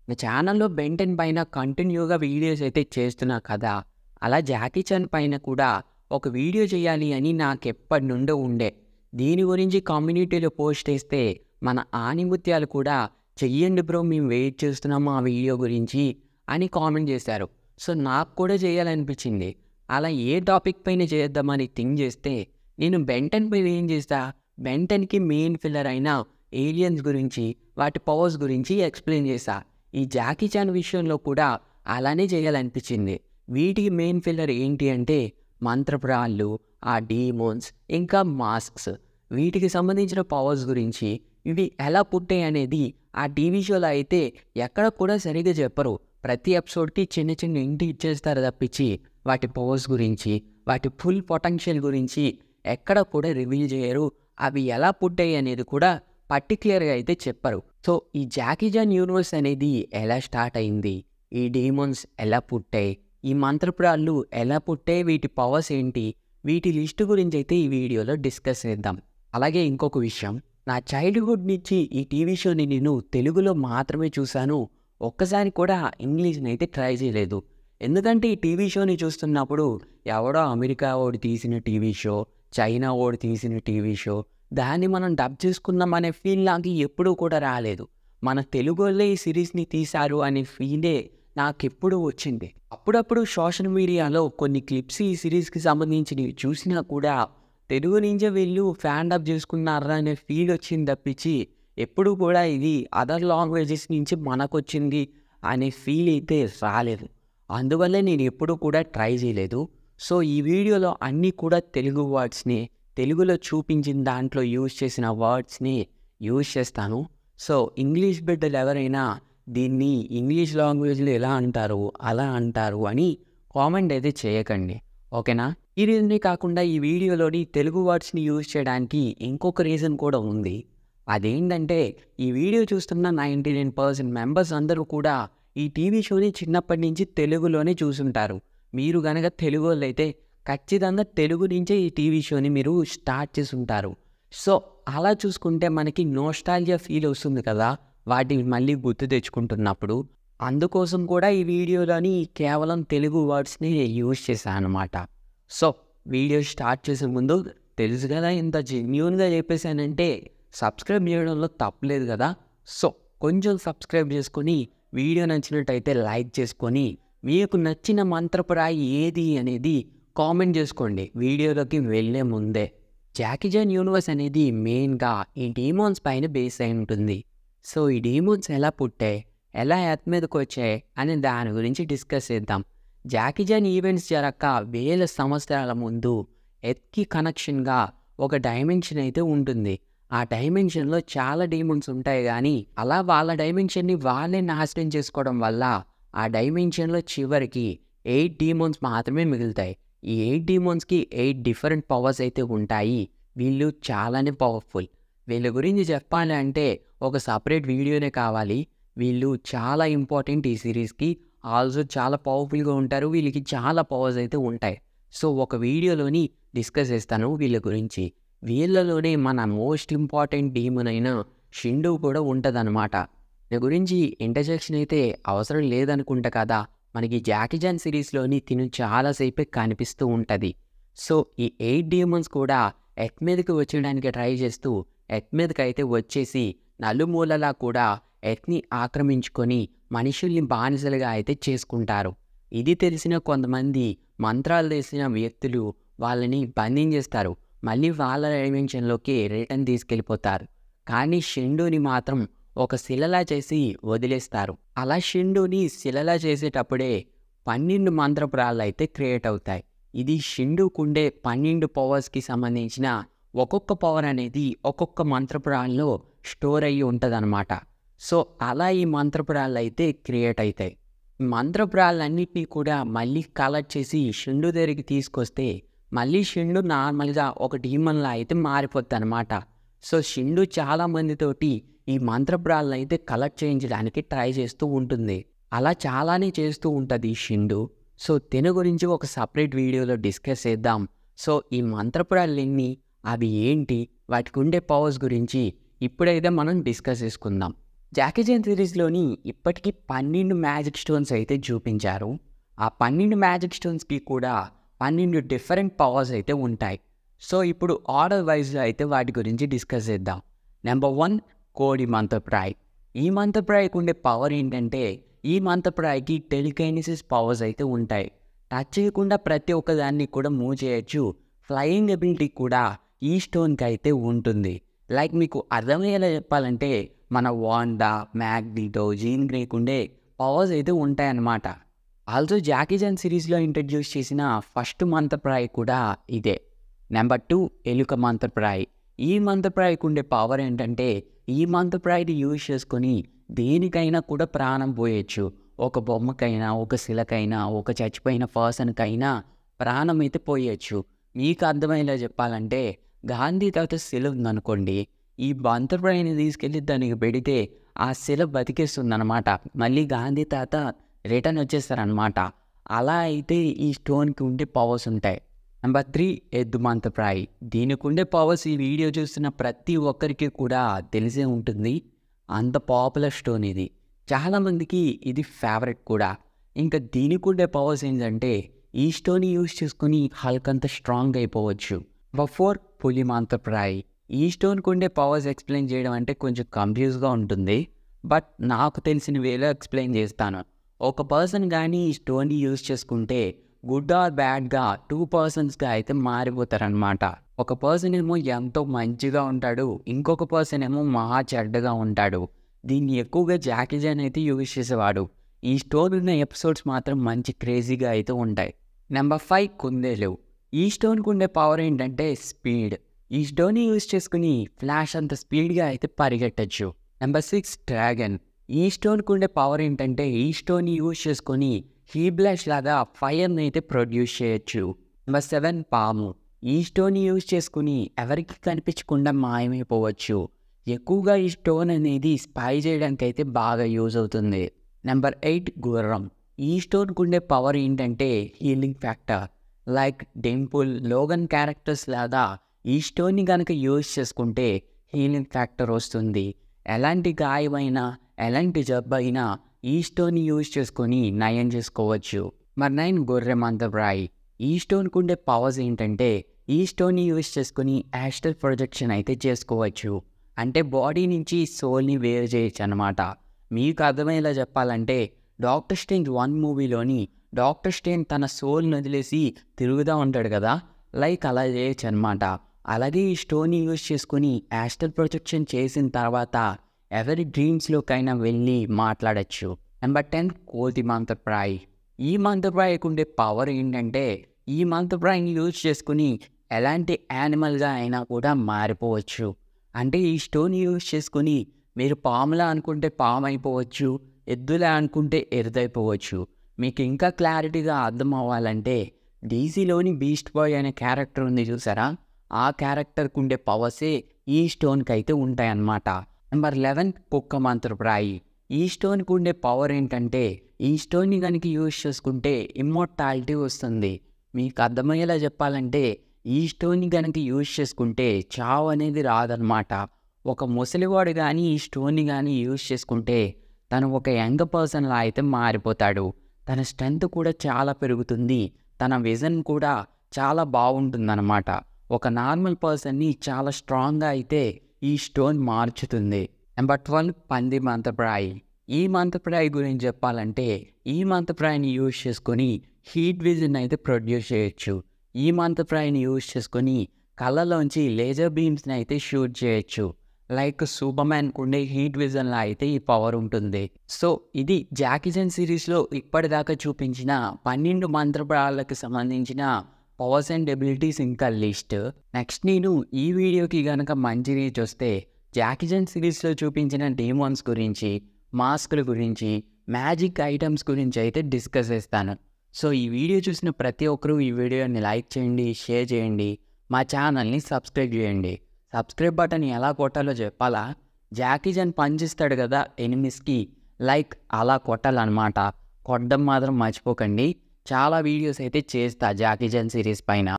నా ఛానల్లో బెంటెన్ పైన కంటిన్యూగా వీడియోస్ అయితే చేస్తున్నా కదా అలా జాకీ చాన్ పైన కూడా ఒక వీడియో చేయాలి అని నాకు ఎప్పటి నుండో ఉండే దీని గురించి కమ్యూనిటీలో పోస్ట్ చేస్తే మన ఆనిముత్యాలు కూడా చెయ్యండి బ్రో మేము వెయిట్ చేస్తున్నాము ఆ వీడియో గురించి అని కామెంట్ చేశారు సో నాకు కూడా చేయాలనిపించింది అలా ఏ టాపిక్ పైన చేద్దామని థింక్ చేస్తే నేను బెంటన్ పైన ఏం చేస్తా బెంటన్కి మెయిన్ ఫిల్లర్ అయిన ఏలియన్స్ గురించి వాటి పవర్స్ గురించి ఎక్స్ప్లెయిన్ చేశా ఈ జాకీ చాన్ విషయంలో కూడా అలానే చేయాలనిపించింది వీటికి మెయిన్ ఫిల్లర్ ఏంటి అంటే మంత్రపురాళ్ళు ఆ డీమోన్స్ ఇంకా మాస్క్స్ వీటికి సంబంధించిన పవర్స్ గురించి ఇవి ఎలా పుట్టాయి అనేది ఆ టీవీ షోలో అయితే ఎక్కడ కూడా సరిగ్గా చెప్పరు ప్రతి ఎపిసోడ్కి చిన్న చిన్న ఇంటి ఇచ్చేస్తారు తప్పించి వాటి పవర్స్ గురించి వాటి ఫుల్ పొటెన్షియల్ గురించి ఎక్కడ కూడా రివీల్ చేయరు అవి ఎలా పుట్టాయి అనేది కూడా పర్టికులర్గా అయితే చెప్పరు సో ఈ జాకీ జాన్ యూనివర్స్ అనేది ఎలా స్టార్ట్ అయింది ఈ డీమోన్స్ ఎలా పుట్టాయి ఈ మంత్రపురాళ్ళు ఎలా పుట్టాయి వీటి పవర్స్ ఏంటి వీటి లిస్ట్ గురించి అయితే ఈ వీడియోలో డిస్కస్ చేద్దాం అలాగే ఇంకొక విషయం నా చైల్డ్హుడ్ నుంచి ఈ టీవీ షోని నేను తెలుగులో మాత్రమే చూశాను ఒక్కసారి కూడా ఇంగ్లీష్ని అయితే ట్రై చేయలేదు ఎందుకంటే ఈ టీవీ షోని చూస్తున్నప్పుడు ఎవడో అమెరికా ఓడి తీసిన టీవీ షో చైనా ఓడి తీసిన టీవీ షో దాన్ని మనం డబ్ చేసుకుందాం అనే ఫీల్ నాకు ఎప్పుడూ కూడా రాలేదు మన తెలుగు వాళ్ళే ఈ సిరీస్ని తీశారు అనే ఫీలే నాకు ఎప్పుడు వచ్చింది అప్పుడప్పుడు సోషల్ మీడియాలో కొన్ని క్లిప్స్ ఈ సిరీస్కి సంబంధించినవి చూసినా కూడా తెలుగు నుంచే వీళ్ళు ఫ్యాన్ డబ్ చేసుకున్నారా అనే ఫీల్ వచ్చింది తప్పించి ఎప్పుడు కూడా ఇది అదర్ లాంగ్వేజెస్ నుంచి మనకు వచ్చింది అనే ఫీల్ అయితే రాలేదు అందువల్లే నేను ఎప్పుడు కూడా ట్రై చేయలేదు సో ఈ వీడియోలో అన్నీ కూడా తెలుగు వర్డ్స్ని తెలుగులో చూపించిన దాంట్లో యూజ్ చేసిన వర్డ్స్ని యూజ్ చేస్తాను సో ఇంగ్లీష్ బిడ్డలు ఎవరైనా దీన్ని ఇంగ్లీష్ లాంగ్వేజ్లో ఎలా అంటారు అలా అంటారు అని కామెంట్ అయితే చేయకండి ఓకేనా ఈ రీజనే కాకుండా ఈ వీడియోలోని తెలుగు వర్డ్స్ని యూజ్ చేయడానికి ఇంకొక రీజన్ కూడా ఉంది అదేంటంటే ఈ వీడియో చూస్తున్న నైంటీ నైన్ పర్సెంట్ మెంబర్స్ అందరూ కూడా ఈ టీవీ షోని చిన్నప్పటి నుంచి తెలుగులోనే చూసుంటారు మీరు కనుక తెలుగు వాళ్ళు అయితే ఖచ్చితంగా తెలుగు నుంచే ఈ టీవీ షోని మీరు స్టార్ట్ చేసి ఉంటారు సో అలా చూసుకుంటే మనకి నోస్టాలజియా ఫీల్ వస్తుంది కదా వాటిని మళ్ళీ గుర్తు తెచ్చుకుంటున్నప్పుడు అందుకోసం కూడా ఈ వీడియోలోని కేవలం తెలుగు వర్డ్స్ని యూజ్ చేశాను అనమాట సో వీడియో స్టార్ట్ చేసే ముందు తెలుసు కదా ఇంత జెన్యున్గా చెప్పేశానంటే సబ్స్క్రైబ్ చేయడంలో తప్పలేదు కదా సో కొంచెం సబ్స్క్రైబ్ చేసుకొని వీడియో నచ్చినట్టయితే లైక్ చేసుకొని మీకు నచ్చిన మంత్రపురాయి ఏది అనేది కామెంట్ చేసుకోండి వీడియోలోకి వెళ్ళే ముందే జాకిజాన్ యూనివర్స్ అనేది మెయిన్గా ఈ డీమోన్స్ పైన బేస్ అయి ఉంటుంది సో ఈ డీమోన్స్ ఎలా పుట్టాయి ఎలా ఎత్ మీదకి వచ్చాయి అనే దాని గురించి డిస్కస్ చేద్దాం జాకిజాన్ ఈవెంట్స్ జరగక వేల సంవత్సరాల ముందు ఎత్కి కనెక్షన్గా ఒక డైమెన్షన్ అయితే ఉంటుంది ఆ డైమెన్షన్లో చాలా డీమోన్స్ ఉంటాయి కానీ అలా వాళ్ళ డైమెన్షన్ని వాళ్ళే నాశనం చేసుకోవడం వల్ల ఆ డైమెన్షన్లో చివరికి ఎయిట్ డీమోన్స్ మాత్రమే మిగులుతాయి ఈ ఎయిట్ డీమోన్స్కి ఎయిట్ డిఫరెంట్ పవర్స్ అయితే ఉంటాయి వీళ్ళు చాలానే పవర్ఫుల్ వీళ్ళ గురించి చెప్పాలి అంటే ఒక సపరేట్ వీడియోనే కావాలి వీళ్ళు చాలా ఇంపార్టెంట్ ఈ సిరీస్కి ఆల్సో చాలా పవర్ఫుల్గా ఉంటారు వీళ్ళకి చాలా పవర్స్ అయితే ఉంటాయి సో ఒక వీడియోలోని డిస్కస్ చేస్తాను వీళ్ళ గురించి వీళ్ళలోనే మన మోస్ట్ ఇంపార్టెంట్ డీమన్ అయిన షిండు కూడా ఉంటుందన్నమాట దీని గురించి ఇంటర్జెక్షన్ అయితే అవసరం లేదనుకుంటా కదా మనకి జాకిజాన్ సిరీస్లోని తిను చాలాసేపే కనిపిస్తూ ఉంటుంది సో ఈ ఎయిట్ డీమన్స్ కూడా ఎత్ మీదకి వచ్చేయడానికి ట్రై చేస్తూ ఎత్ మీదకి అయితే వచ్చేసి నలుమూలలా కూడా ఎత్ని ఆక్రమించుకొని మనుషుల్ని బానిసలుగా అయితే చేసుకుంటారు ఇది తెలిసిన కొంతమంది మంత్రాలు తెలిసిన వ్యక్తులు వాళ్ళని బంధించేస్తారు మళ్ళీ వాళ్ళ డైమెన్షన్లోకి రిటర్న్ తీసుకెళ్ళిపోతారు కానీ షిండుని మాత్రం ఒక శిలలా చేసి వదిలేస్తారు అలా షిండుని శిలలా చేసేటప్పుడే పన్నెండు మంత్రపురాలు అయితే క్రియేట్ అవుతాయి ఇది షిండుకుండే పన్నెండు పవర్స్కి సంబంధించిన ఒక్కొక్క పవర్ అనేది ఒక్కొక్క మంత్రపురాల్లో స్టోర్ అయ్యి ఉంటుందన్నమాట సో అలా ఈ మంత్రపురాలు అయితే క్రియేట్ అవుతాయి మంత్రపురాలన్నింటినీ కూడా మళ్ళీ కలెక్ట్ చేసి షిండు దగ్గరికి తీసుకొస్తే మళ్ళీ షిండు నార్మల్గా ఒక డీమన్లా అయితే మారిపోద్ది అనమాట సో షిండు చాలా మందితోటి ఈ మంత్రపురాలను అయితే కలెక్ట్ చేయించడానికి ట్రై చేస్తూ ఉంటుంది అలా చాలానే చేస్తూ ఉంటుంది ఈ షిండు సో తిన గురించి ఒక సపరేట్ వీడియోలో డిస్కస్ చేద్దాం సో ఈ మంత్రపురాలు ఎన్ని అవి ఏంటి వాటికి ఉండే పవర్స్ గురించి ఇప్పుడైతే మనం డిస్కస్ చేసుకుందాం జాకీజన్ సిరీస్లోని ఇప్పటికీ పన్నెండు మ్యాజిక్ స్టోన్స్ అయితే చూపించారు ఆ పన్నెండు మ్యాజిక్ స్టోన్స్కి కూడా పన్నెండు డిఫరెంట్ పవర్స్ అయితే ఉంటాయి సో ఇప్పుడు ఆర్డర్ వైజ్లో అయితే వాటి గురించి డిస్కస్ చేద్దాం నెంబర్ వన్ కోడి మంత్రప్రాయ్ ఈ మంత్రప్రాయ్కి ఉండే పవర్ ఏంటంటే ఈ మంత్రప్రాయ్కి టెలికైనిసిస్ పవర్స్ అయితే ఉంటాయి టచ్ చేయకుండా ప్రతి ఒక్క దాన్ని కూడా మూవ్ చేయొచ్చు ఫ్లయింగ్ ఎబిలిటీ కూడా ఈ స్టోన్కి అయితే ఉంటుంది లైక్ మీకు అర్థమయ్యేలా చెప్పాలంటే మన వాండా మ్యాగ్నీటో జీన్ గ్రేక్ ఉండే పవర్స్ అయితే ఉంటాయన్నమాట ఆల్సో జాకీజన్ సిరీస్లో ఇంట్రడ్యూస్ చేసిన ఫస్ట్ మంత్రప్రాయ్ కూడా ఇదే నెంబర్ టూ ఎలుక మంత్రప్రాయ్ ఈ మంత్రప్రాయ్కి ఉండే పవర్ ఏంటంటే ఈ మంత్రప్రాయ్ని యూజ్ చేసుకొని దేనికైనా కూడా ప్రాణం పోయొచ్చు ఒక బొమ్మకైనా ఒక శిలకైనా ఒక చచ్చిపోయిన పర్సన్కైనా ప్రాణం అయితే పోయొచ్చు మీకు అర్థమయ్యేలా చెప్పాలంటే గాంధీ తాత శిల ఉందనుకోండి ఈ మంత్రప్రాయిని తీసుకెళ్ళి దానికి పెడితే ఆ శిల బతికేస్తుందన్నమాట మళ్ళీ గాంధీ తాత రిటర్న్ వచ్చేస్తారనమాట అలా అయితే ఈ స్టోన్కి ఉండే పవర్స్ ఉంటాయి నెంబర్ త్రీ ఎద్దు మంత్రప్రాయి దీనికి ఉండే పవర్స్ ఈ వీడియో చూస్తున్న ప్రతి ఒక్కరికి కూడా తెలిసే ఉంటుంది అంత పాపులర్ స్టోన్ ఇది చాలామందికి ఇది ఫేవరెట్ కూడా ఇంకా దీనికి ఉండే పవర్స్ ఏంటంటే ఈ స్టోన్ యూజ్ చేసుకుని హల్క్ అంత స్ట్రాంగ్ అయిపోవచ్చు నెంబర్ ఫోర్ పులి మంత్రప్రాయి ఈ స్టోన్కి ఉండే పవర్స్ ఎక్స్ప్లెయిన్ చేయడం అంటే కొంచెం కన్ఫ్యూజ్గా ఉంటుంది బట్ నాకు తెలిసిన వేలో ఎక్స్ప్లెయిన్ చేస్తాను ఒక పర్సన్ కానీ ఈ స్టోన్ని యూజ్ చేసుకుంటే గుడ్ ఆర్ బ్యాడ్గా టూ పర్సన్స్గా అయితే మారిపోతారనమాట ఒక పర్సన్ ఏమో ఎంతో మంచిగా ఉంటాడు ఇంకొక పర్సన్ ఏమో మహా చెడ్డగా ఉంటాడు దీన్ని ఎక్కువగా జాకీజాన్ అయితే యూజ్ చేసేవాడు ఈ స్టోన్ ఉన్న ఎపిసోడ్స్ మాత్రం మంచి క్రేజీగా అయితే ఉంటాయి నెంబర్ ఫైవ్ కుందేలు ఈ స్టోన్కి ఉండే పవర్ ఏంటంటే స్పీడ్ ఈ స్టోన్ని యూజ్ చేసుకుని ఫ్లాష్ అంత స్పీడ్గా అయితే పరిగెట్టచ్చు నెంబర్ సిక్స్ డ్రాగన్ ఈ స్టోన్కి ఉండే పవర్ ఏంటంటే ఈ స్టోన్ని యూజ్ చేసుకొని హీ బ్లాష్ లాగా ఫైర్ని అయితే ప్రొడ్యూస్ చేయొచ్చు నెంబర్ సెవెన్ పాము ఈ స్టోన్ని యూజ్ చేసుకుని ఎవరికి కనిపించకుండా మాయమైపోవచ్చు ఎక్కువగా ఈ స్టోన్ అనేది స్పై చేయడానికి అయితే బాగా యూజ్ అవుతుంది నెంబర్ ఎయిట్ గుర్రం ఈ స్టోన్కి ఉండే పవర్ ఏంటంటే healing factor like Deadpool Logan characters లాగా ఈ స్టోన్ని కనుక యూజ్ చేసుకుంటే హీలింగ్ ఫ్యాక్టర్ వస్తుంది ఎలాంటి గాయమైనా ఎలాంటి జబ్బు అయినా ఈ స్టోన్ని యూజ్ చేసుకొని నయం చేసుకోవచ్చు మరి నైన్ గొర్రె మంత్రప్రాయి ఈ స్టోన్కి ఉండే పవర్స్ ఏంటంటే ఈ స్టోన్ని యూజ్ చేసుకొని యాస్టల్ ప్రొజెక్షన్ అయితే చేసుకోవచ్చు అంటే బాడీ నుంచి సోల్ని వేరు చేయొచ్చు అనమాట మీకు అర్థమయ్యేలా చెప్పాలంటే డాక్టర్ స్టేంజ్ వన్ మూవీలోని డాక్టర్ స్టేన్ తన సోల్ని వదిలేసి తిరుగుతూ ఉంటాడు కదా లైక్ అలా చేయొచ్చు అనమాట అలాగే ఈ స్టోన్ని యూజ్ చేసుకుని యాస్టల్ ప్రొజెక్షన్ చేసిన తర్వాత ఎవరి డ్రీమ్స్లోకైనా వెళ్ళి మాట్లాడచ్చు నెంబర్ టెన్ కోతి మంత్రప్రాయ్ ఈ మంత్రప్రాయకు ఉండే పవర్ ఏంటంటే ఈ మంత్రప్రాయిని యూజ్ చేసుకుని ఎలాంటి యానిమల్గా అయినా కూడా మారిపోవచ్చు అంటే ఈ స్టోన్ యూజ్ చేసుకుని మీరు పాములా అనుకుంటే పాము అయిపోవచ్చు ఎద్దులా అనుకుంటే ఎరుదైపోవచ్చు మీకు ఇంకా క్లారిటీగా అర్థం అవ్వాలంటే డీసీలోని బీస్ట్ బాయ్ అనే క్యారెక్టర్ ఉంది చూసారా ఆ క్యారెక్టర్కి ఉండే పవర్సే ఈ స్టోన్కి అయితే ఉంటాయన్నమాట నెంబర్ లెవెన్ కుక్క మంత్రప్రాయి ఈ స్టోన్కి ఉండే పవర్ ఏంటంటే ఈ స్టోన్ని కనుక యూజ్ చేసుకుంటే ఇమ్మోర్టాలిటీ వస్తుంది మీకు అర్థమయ్యేలా చెప్పాలంటే ఈ స్టోన్ని కనుక యూజ్ చేసుకుంటే చావు అనేది రాదనమాట ఒక ముసలివాడు కానీ ఈ స్టోన్ని కానీ యూజ్ చేసుకుంటే తను ఒక యంగ్ పర్సన్లా అయితే మారిపోతాడు తన స్ట్రెంత్ కూడా చాలా పెరుగుతుంది తన విజన్ కూడా చాలా బాగుంటుందన్నమాట ఒక నార్మల్ పర్సన్ని చాలా స్ట్రాంగ్గా అయితే ఈ స్టోన్ మార్చుతుంది నెంబర్ ట్వెల్వ్ పంది మంత్రప్రాయి ఈ మంత్రప్రాయి గురించి చెప్పాలంటే ఈ మంత్రప్రాయిని యూజ్ చేసుకొని హీట్ విజన్ అయితే ప్రొడ్యూస్ చేయొచ్చు ఈ మంత్రప్రాయిని యూజ్ చేసుకొని కళ్ళలోంచి లేజర్ బీమ్స్ని అయితే షూట్ చేయొచ్చు లైక్ సూపర్ మ్యాన్ ఉండే హీట్ విజన్లా అయితే ఈ పవర్ ఉంటుంది సో ఇది జాకిజన్ సిరీస్లో ఇప్పటిదాకా చూపించిన పన్నెండు మంత్రప్రాయాలకు సంబంధించిన పవర్స్ అండ్ ఎబిలిటీస్ ఇంకా లిస్ట్ నెక్స్ట్ నేను ఈ వీడియోకి గనక మంచి రీచ్ వస్తే జాకిజన్ సిరీస్లో చూపించిన డేమోన్స్ గురించి మాస్కుల గురించి మ్యాజిక్ ఐటమ్స్ గురించి అయితే డిస్కస్ చేస్తాను సో ఈ వీడియో చూసిన ప్రతి ఒక్కరూ ఈ వీడియోని లైక్ చేయండి షేర్ చేయండి మా ఛానల్ని సబ్స్క్రైబ్ చేయండి సబ్స్క్రైబ్ బటన్ ఎలా కొట్టాలో చెప్పాలా జాకీజన్ పనిచేస్తాడు కదా ఎనిమిస్కి లైక్ అలా కొట్టాలన్నమాట కొట్టడం మాత్రం మర్చిపోకండి చాలా వీడియోస్ అయితే చేస్తా జాకీజన్ సిరీస్ పైన